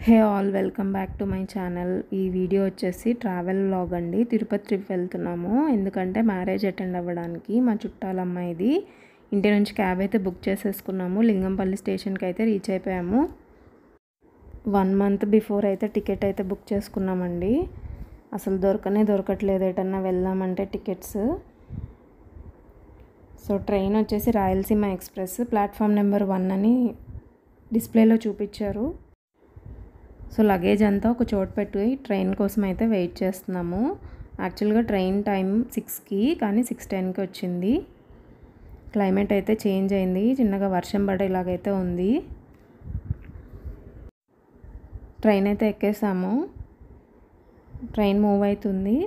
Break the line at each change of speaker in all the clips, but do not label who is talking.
hey all welcome back to my channel ఈ video వచ్చేసి travel vlog అండి Tirupati trip వెళ్తున్నాము ఎందుకంటే మ్యారేజ్ అటెండ్ అవ్వడానికి మా చుట్టాల అమ్మాయిది ఇంటి నుంచి క్యాబ్ అయితే బుక్ చేసేసుకున్నాము లింగంపల్లి స్టేషన్కి అయితే రీచ్ అయిపోయాము వన్ మంత్ బిఫోర్ అయితే టికెట్ అయితే బుక్ చేసుకున్నామండి అసలు దొరకనే దొరకట్లేదు ఎటన్నా వెళ్దామంటే టికెట్స్ సో ట్రైన్ వచ్చేసి Rayalaseema express platform number one అని డిస్ప్లేలో చూపించారు సో లగేజ్ అంతా ఒక చోటు పెట్టి ట్రైన్ కోసం అయితే వెయిట్ చేస్తున్నాము యాక్చువల్గా ట్రైన్ టైం సిక్స్కి కానీ సిక్స్ టెన్కి వచ్చింది క్లైమేట్ అయితే చేంజ్ అయింది చిన్నగా వర్షం పడేలాగైతే ఉంది ట్రైన్ అయితే ఎక్కేసాము ట్రైన్ మూవ్ అవుతుంది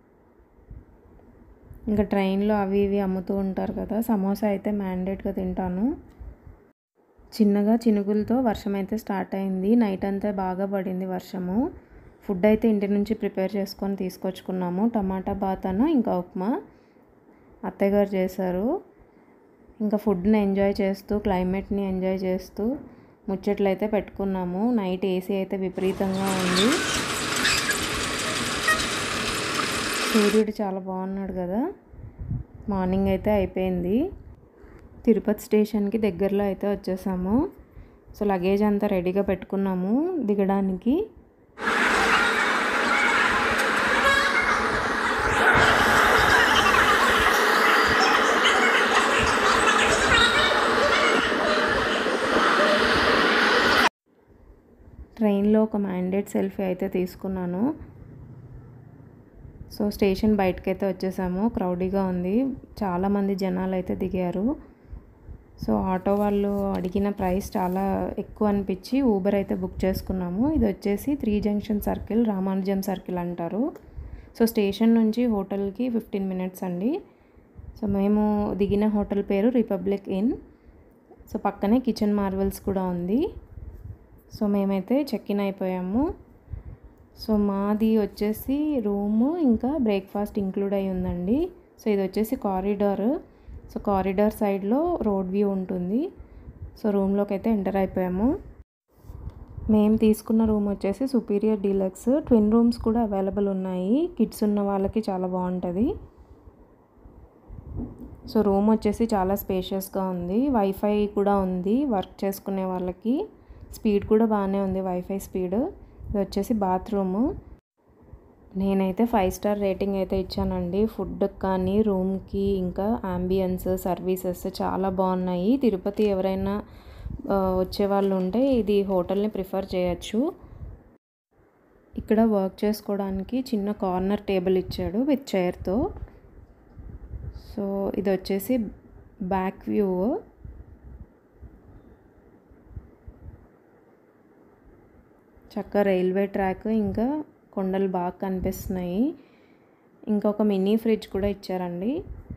ఇంకా ట్రైన్లో అవి ఇవి అమ్ముతూ ఉంటారు కదా సమోసా అయితే మ్యాండేట్గా తింటాను చిన్నగా చినుకులతో వర్షం అయితే స్టార్ట్ అయింది నైట్ అంతా బాగా పడింది వర్షము ఫుడ్ అయితే ఇంటి నుంచి ప్రిపేర్ చేసుకొని తీసుకొచ్చుకున్నాము టమాటా బాతను ఇంకా ఉప్మా అత్తయ్య గారు చేశారు ఇంకా ఫుడ్ని ఎంజాయ్ చేస్తూ క్లైమేట్ని ఎంజాయ్ చేస్తూ ముచ్చట్లు అయితే పెట్టుకున్నాము నైట్ ఏసీ అయితే విపరీతంగా ఉంది సూర్యుడు చాలా బాగున్నాడు కదా మార్నింగ్ అయితే అయిపోయింది తిరుపతి స్టేషన్కి దగ్గరలో అయితే వచ్చేసాము సో లగేజ్ అంతా రెడీగా పెట్టుకున్నాము దిగడానికి ట్రైన్లో ఒక మ్యాండేట్ సెల్ఫీ అయితే తీసుకున్నాను సో స్టేషన్ బయటకైతే వచ్చేసాము క్రౌడీగా ఉంది చాలామంది జనాలు అయితే దిగారు సో ఆటో వాళ్ళు అడిగిన ప్రైస్ చాలా ఎక్కువ అనిపించి ఊబర్ అయితే బుక్ చేసుకున్నాము ఇది వచ్చేసి three junction circle Ramanujam circle అంటారు సో స్టేషన్ నుంచి హోటల్కి ఫిఫ్టీన్ మినిట్స్ అండి సో మేము దిగిన హోటల్ పేరు రిపబ్లిక్ ఇన్ సో పక్కనే కిచెన్ మార్వెల్స్ కూడా ఉంది సో మేమైతే చెక్ ఇన్ అయిపోయాము సో మాది వచ్చేసి రూము ఇంకా బ్రేక్ఫాస్ట్ ఇంక్లూడ్ అయి ఉందండి సో ఇది వచ్చేసి కారిడార్ సో కారిడార్ సైడ్లో రోడ్ వ్యూ ఉంటుంది సో రూమ్లోకి అయితే ఎంటర్ అయిపోయాము మేము తీసుకున్న రూమ్ వచ్చేసి సుపీరియర్ డీలక్స్ ట్విన్ రూమ్స్ కూడా అవైలబుల్ ఉన్నాయి కిడ్స్ ఉన్న వాళ్ళకి చాలా బాగుంటుంది సో రూమ్ వచ్చేసి చాలా స్పేషియస్గా ఉంది వైఫై కూడా ఉంది వర్క్ చేసుకునే వాళ్ళకి స్పీడ్ కూడా బాగానే ఉంది వైఫై స్పీడ్ ఇది వచ్చేసి బాత్రూము నేనైతే ఫైవ్ స్టార్ రేటింగ్ అయితే ఇచ్చానండి ఫుడ్ కానీ రూమ్కి ఇంకా అంబియన్స్ సర్వీసెస్ చాలా బాగున్నాయి తిరుపతి ఎవరైనా వచ్చే వాళ్ళు ఉంటే ఇది హోటల్ని ప్రిఫర్ చేయొచ్చు ఇక్కడ వర్క్ చేసుకోవడానికి చిన్న కార్నర్ టేబుల్ ఇచ్చాడు విత్ చైర్తో సో ఇది వచ్చేసి బ్యాక్ వ్యూ చక్క రైల్వే ట్రాక్ ఇంకా కొండలు బాగా కనిపిస్తున్నాయి ఇంకొక మినీ ఫ్రిడ్జ్ కూడా ఇచ్చారండి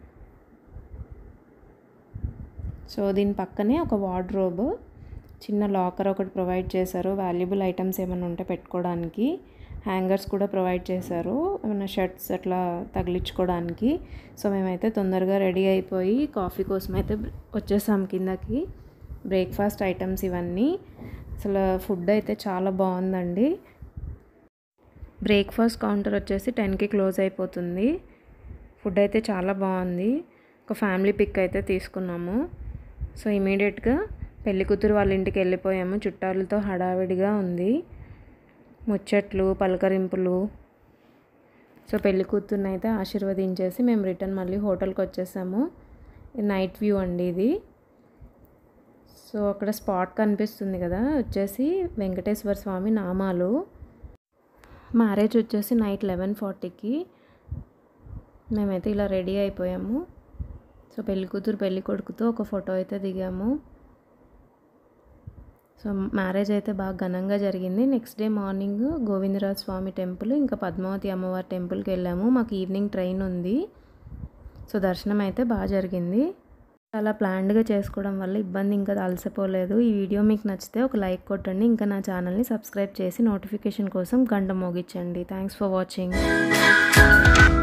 సో దీని పక్కనే ఒక వార్డ్రోబ్ చిన్న లాకర్ ఒకటి ప్రొవైడ్ చేశారు వాల్యుబుల్ ఐటమ్స్ ఏమైనా ఉంటే పెట్టుకోవడానికి హ్యాంగర్స్ కూడా ప్రొవైడ్ చేశారు ఏమైనా షర్ట్స్ అట్లా తగిలించుకోవడానికి సో మేమైతే తొందరగా రెడీ అయిపోయి కాఫీ కోసం అయితే వచ్చేసాం కిందకి బ్రేక్ఫాస్ట్ ఐటమ్స్ ఇవన్నీ అసలు ఫుడ్ అయితే చాలా బాగుందండి బ్రేక్ఫాస్ట్ కౌంటర్ వచ్చేసి టెన్కి క్లోజ్ అయిపోతుంది ఫుడ్ అయితే చాలా బాగుంది ఒక ఫ్యామిలీ పిక్ అయితే తీసుకున్నాము సో ఇమీడియట్గా పెళ్లి కూతురు వాళ్ళ ఇంటికి వెళ్ళిపోయాము చుట్టాలతో హడావిడిగా ఉంది ముచ్చట్లు పలకరింపులు సో పెళ్లి కూతుర్ని అయితే ఆశీర్వదించేసి మేము రిటర్న్ మళ్ళీ హోటల్కి వచ్చేసాము నైట్ వ్యూ అండి ఇది సో అక్కడ స్పాట్ కనిపిస్తుంది కదా వచ్చేసి వెంకటేశ్వర స్వామి నామాలు మ్యారేజ్ వచ్చేసి నైట్ లెవెన్ ఫార్టీకి మేమైతే ఇలా రెడీ అయిపోయాము సో పెళ్లి కూతురు పెళ్లి కొడుకుతో ఒక ఫోటో అయితే దిగాము సో మ్యారేజ్ అయితే బాగా ఘనంగా జరిగింది next day morning Govindaraja Swamy temple ఇంకా పద్మావతి అమ్మవారి టెంపుల్కి వెళ్ళాము మాకు ఈవినింగ్ ట్రైన్ ఉంది సో దర్శనం అయితే బాగా జరిగింది చాలా ప్లాన్డ్గా చేసుకోవడం వల్ల ఇబ్బంది ఇంకా అలసిపోలేదు ఈ వీడియో మీకు నచ్చితే ఒక లైక్ కొట్టండి ఇంకా నా ఛానల్ని సబ్స్క్రైబ్ చేసి నోటిఫికేషన్ కోసం గంట మోగించండి థ్యాంక్స్ ఫర్ వాచింగ్